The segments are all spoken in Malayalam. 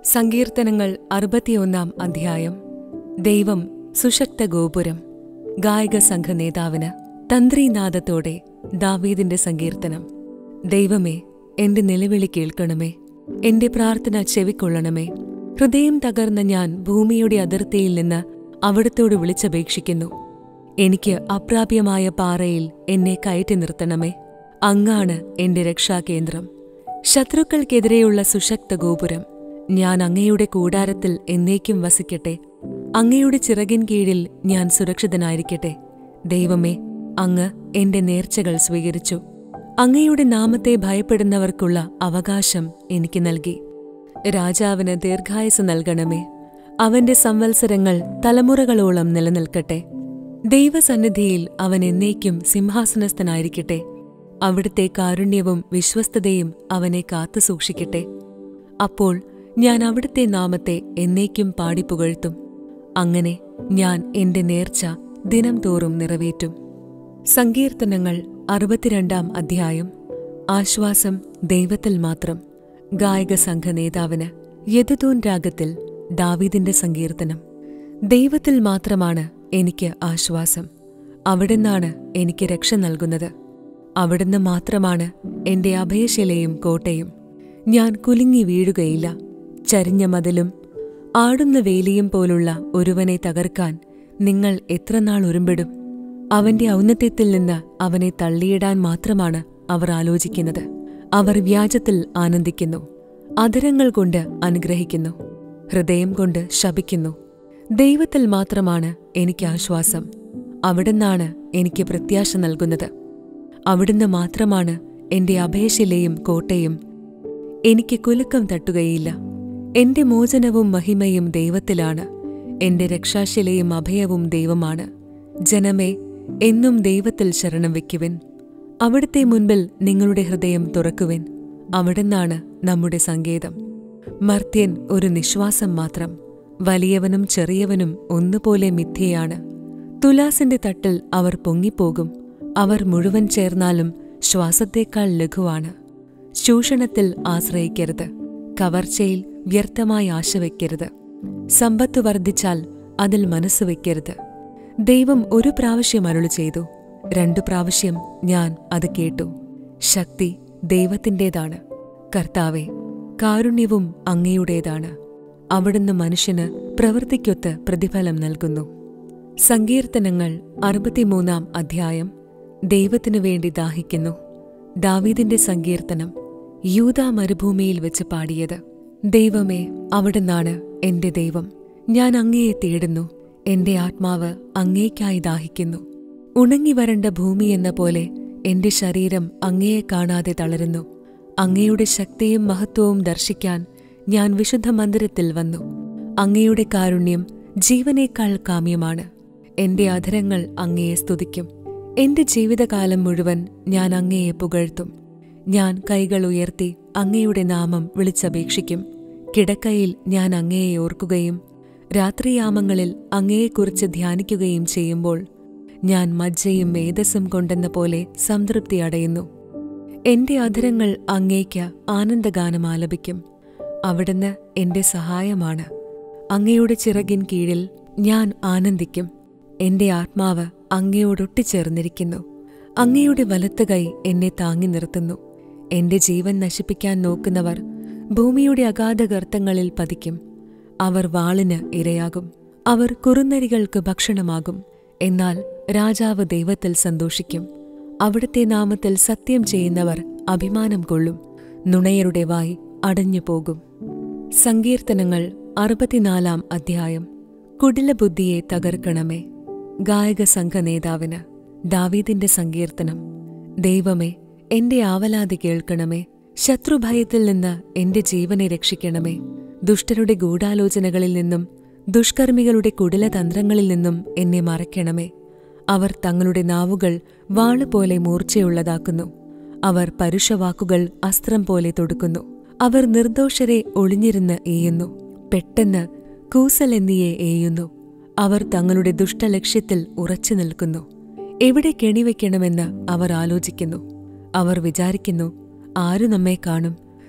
സങ്കീർത്തനങ്ങൾ അറുപത്തിയൊന്നാം അധ്യായം ദൈവം സുശക്ത ഗോപുരം ഗായക സംഘ നേതാവിന് തന്ത്രീനാദത്തോടെ ദാവീദിന്റെ സങ്കീർത്തനം ദൈവമേ എന്റെ നിലവിളി കേൾക്കണമേ എന്റെ പ്രാർത്ഥന ചെവിക്കൊള്ളണമേ ഹൃദയം തകർന്ന ഞാൻ ഭൂമിയുടെ അതിർത്തിയിൽ നിന്ന് അവിടത്തോട് വിളിച്ചപേക്ഷിക്കുന്നു എനിക്ക് അപ്രാപ്യമായ പാറയിൽ എന്നെ കയറ്റി നിർത്തണമേ അങ്ങാണ് എന്റെ രക്ഷാകേന്ദ്രം ശത്രുക്കൾക്കെതിരെയുള്ള സുശക്ത ഗോപുരം ഞാൻ അങ്ങയുടെ കൂടാരത്തിൽ എന്നേക്കും വസിക്കട്ടെ അങ്ങയുടെ ചിറകിൻ കീഴിൽ ഞാൻ സുരക്ഷിതനായിരിക്കട്ടെ ദൈവമേ അങ്ങ് എന്റെ നേർച്ചകൾ സ്വീകരിച്ചു അങ്ങയുടെ നാമത്തെ ഭയപ്പെടുന്നവർക്കുള്ള അവകാശം എനിക്ക് നൽകി രാജാവിന് ദീർഘായുസ് നൽകണമേ അവന്റെ സംവത്സരങ്ങൾ തലമുറകളോളം നിലനിൽക്കട്ടെ ദൈവസന്നിധിയിൽ അവൻ എന്നേക്കും സിംഹാസനസ്ഥനായിരിക്കട്ടെ അവിടുത്തെ കാരുണ്യവും വിശ്വസ്തതയും അവനെ കാത്തുസൂക്ഷിക്കട്ടെ അപ്പോൾ ഞാൻ അവിടുത്തെ നാമത്തെ എന്നേക്കും പാടിപ്പുകഴ്ത്തും അങ്ങനെ ഞാൻ എന്റെ നേർച്ച ദിനം തോറും നിറവേറ്റും സങ്കീർത്തനങ്ങൾ അറുപത്തിരണ്ടാം അധ്യായം ആശ്വാസം ദൈവത്തിൽ മാത്രം ഗായക സംഘ നേതാവിന് യദുതൂൻ രാഗത്തിൽ ദാവീദിന്റെ സങ്കീർത്തനം ദൈവത്തിൽ മാത്രമാണ് എനിക്ക് ആശ്വാസം അവിടുന്നാണ് എനിക്ക് രക്ഷ നൽകുന്നത് അവിടുന്ന് മാത്രമാണ് എന്റെ അഭയശിലയും കോട്ടയും ഞാൻ കുലുങ്ങി വീഴുകയില്ല ചരിഞ്ഞ മതിലും ആടുന്ന വേലിയും പോലുള്ള ഒരുവനെ തകർക്കാൻ നിങ്ങൾ എത്രനാൾ ഉരുമ്പിടും അവന്റെ ഔന്നത്യത്തിൽ നിന്ന് അവനെ തള്ളിയിടാൻ മാത്രമാണ് അവർ ആലോചിക്കുന്നത് അവർ വ്യാജത്തിൽ ആനന്ദിക്കുന്നു അധരങ്ങൾ കൊണ്ട് അനുഗ്രഹിക്കുന്നു ഹൃദയം കൊണ്ട് ശപിക്കുന്നു ദൈവത്തിൽ മാത്രമാണ് എനിക്ക് ആശ്വാസം അവിടുന്നാണ് എനിക്ക് പ്രത്യാശ നൽകുന്നത് അവിടുന്ന് മാത്രമാണ് എന്റെ അഭയശിലയും കോട്ടയും എനിക്ക് കുലുക്കം തട്ടുകയില്ല എന്റെ മോചനവും മഹിമയും ദൈവത്തിലാണ് എന്റെ രക്ഷാശിലയും അഭയവും ദൈവമാണ് ജനമേ എന്നും ദൈവത്തിൽ ശരണം വയ്ക്കുവിൻ അവിടുത്തെ മുൻപിൽ നിങ്ങളുടെ ഹൃദയം തുറക്കുവിൻ അവിടുന്നാണ് നമ്മുടെ സങ്കേതം മർത്യൻ ഒരു നിശ്വാസം മാത്രം വലിയവനും ചെറിയവനും ഒന്നുപോലെ മിഥ്യയാണ് തുലാസിന്റെ തട്ടിൽ അവർ പൊങ്ങിപ്പോകും അവർ മുഴുവൻ ചേർന്നാലും ശ്വാസത്തേക്കാൾ ലഘുവാണ് ചൂഷണത്തിൽ ആശ്രയിക്കരുത് കവർച്ചയിൽ വ്യർത്ഥമായി ആശ വയ്ക്കരുത് സമ്പത്ത് വർദ്ധിച്ചാൽ അതിൽ മനസ്സ് വയ്ക്കരുത് ദൈവം ഒരു പ്രാവശ്യം അരുളി ചെയ്തു രണ്ടു പ്രാവശ്യം ഞാൻ അത് കേട്ടു ശക്തി ദൈവത്തിൻ്റെതാണ് കർത്താവെ കാരുണ്യവും അങ്ങയുടേതാണ് അവിടുന്ന് മനുഷ്യന് പ്രവൃത്തിക്കൊത്ത് പ്രതിഫലം നൽകുന്നു സങ്കീർത്തനങ്ങൾ അറുപത്തിമൂന്നാം അധ്യായം ദൈവത്തിനു വേണ്ടി ദാഹിക്കുന്നു ദാവീദിന്റെ സങ്കീർത്തനം യൂതാ മരുഭൂമിയിൽ വെച്ച് പാടിയത് ദൈവമേ അവിടുന്നാണ് എന്റെ ദൈവം ഞാൻ അങ്ങയെ തേടുന്നു എന്റെ ആത്മാവ് അങ്ങേക്കായി ദാഹിക്കുന്നു ഉണങ്ങി വരണ്ട ഭൂമി എന്ന പോലെ എന്റെ ശരീരം അങ്ങയെ കാണാതെ തളരുന്നു അങ്ങയുടെ ശക്തിയും മഹത്വവും ദർശിക്കാൻ ഞാൻ വിശുദ്ധ മന്ദിരത്തിൽ വന്നു അങ്ങയുടെ കാരുണ്യം ജീവനേക്കാൾ കാമ്യമാണ് എന്റെ അധരങ്ങൾ അങ്ങയെ സ്തുതിക്കും എന്റെ ജീവിതകാലം മുഴുവൻ ഞാൻ അങ്ങയെ പുകഴ്ത്തും ഞാൻ കൈകൾ ഉയർത്തി അങ്ങയുടെ നാമം വിളിച്ചപേക്ഷിക്കും കിടക്കയിൽ ഞാൻ അങ്ങയെ ഓർക്കുകയും രാത്രിയാമങ്ങളിൽ അങ്ങയെക്കുറിച്ച് ധ്യാനിക്കുകയും ചെയ്യുമ്പോൾ ഞാൻ മജ്ജയും മേധസ്സും കൊണ്ടെന്ന പോലെ സംതൃപ്തി അടയുന്നു എന്റെ അധരങ്ങൾ അങ്ങേക്ക് ആനന്ദഗാനം ആലപിക്കും അവിടുന്ന് എന്റെ സഹായമാണ് അങ്ങയുടെ ചിറകിൻ കീഴിൽ ഞാൻ ആനന്ദിക്കും എന്റെ ആത്മാവ് അങ്ങയോടൊട്ടിച്ചേർന്നിരിക്കുന്നു അങ്ങയുടെ വലത്ത് കൈ എന്നെ താങ്ങി നിർത്തുന്നു എന്റെ ജീവൻ നശിപ്പിക്കാൻ നോക്കുന്നവർ ഭൂമിയുടെ അഗാധ ഗർത്തങ്ങളിൽ പതിക്കും അവർ വാളിന് ഇരയാകും അവർ കുറുനരികൾക്ക് ഭക്ഷണമാകും എന്നാൽ രാജാവ് ദൈവത്തിൽ സന്തോഷിക്കും അവിടുത്തെ നാമത്തിൽ സത്യം ചെയ്യുന്നവർ അഭിമാനം കൊള്ളും നുണയരുടെ വായി അടഞ്ഞു പോകും സങ്കീർത്തനങ്ങൾ അറുപത്തിനാലാം അധ്യായം കുടിലബുദ്ധിയെ തകർക്കണമേ ഗായക സംഘ നേതാവിന് ദാവീദിന്റെ സങ്കീർത്തനം ദൈവമേ എന്റെ ആവലാതി കേൾക്കണമേ ശത്രുഭയത്തിൽ നിന്ന് എന്റെ ജീവനെ രക്ഷിക്കണമേ ദുഷ്ടരുടെ ഗൂഢാലോചനകളിൽ നിന്നും ദുഷ്കർമ്മികളുടെ കുടിലതന്ത്രങ്ങളിൽ നിന്നും എന്നെ മറയ്ക്കണമേ അവർ തങ്ങളുടെ നാവുകൾ വാളുപോലെ മൂർച്ചയുള്ളതാക്കുന്നു അവർ പരുഷവാക്കുകൾ അസ്ത്രം പോലെ തൊടുക്കുന്നു അവർ നിർദോഷരെ ഒളിഞ്ഞിരുന്ന് ഏയുന്നു പെട്ടെന്ന് കൂസലെന്നിയെ ഏയുന്നു അവർ തങ്ങളുടെ ദുഷ്ടലക്ഷ്യത്തിൽ ഉറച്ചു നിൽക്കുന്നു എവിടെ കെണിവെക്കണമെന്ന് അവർ ആലോചിക്കുന്നു അവർ വിചാരിക്കുന്നു ആരു നമ്മെ കാണും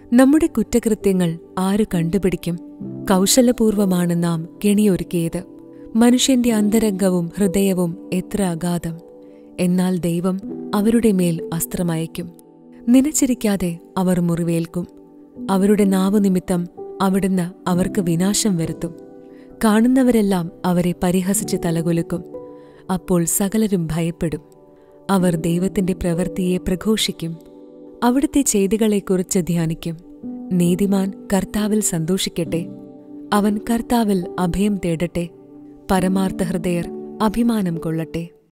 നമ്മുടെ കുറ്റകൃത്യങ്ങൾ ആരു കണ്ടുപിടിക്കും കൗശലപൂർവമാണ് നാം കെണിയൊരുക്കിയത് മനുഷ്യന്റെ അന്തരംഗവും ഹൃദയവും എത്ര അഗാധം എന്നാൽ ദൈവം അവരുടെ മേൽ അസ്ത്രമയക്കും നനച്ചിരിക്കാതെ അവർ മുറിവേൽക്കും അവരുടെ നാവുനിമിത്തം അവിടുന്ന് അവർക്ക് വിനാശം വരുത്തും കാണുന്നവരെല്ലാം അവരെ പരിഹസിച്ച് തലകുലുക്കും അപ്പോൾ സകലരും ഭയപ്പെടും അവർ ദൈവത്തിന്റെ പ്രവൃത്തിയെ പ്രഘോഷിക്കും അവിടുത്തെ ചെയ്തികളെക്കുറിച്ച് ധ്യാനിക്കും നീതിമാൻ കർത്താവിൽ സന്തോഷിക്കട്ടെ അവൻ കർത്താവിൽ അഭയം തേടട്ടെ പരമാർത്ഥ ഹൃദയർ അഭിമാനം കൊള്ളട്ടെ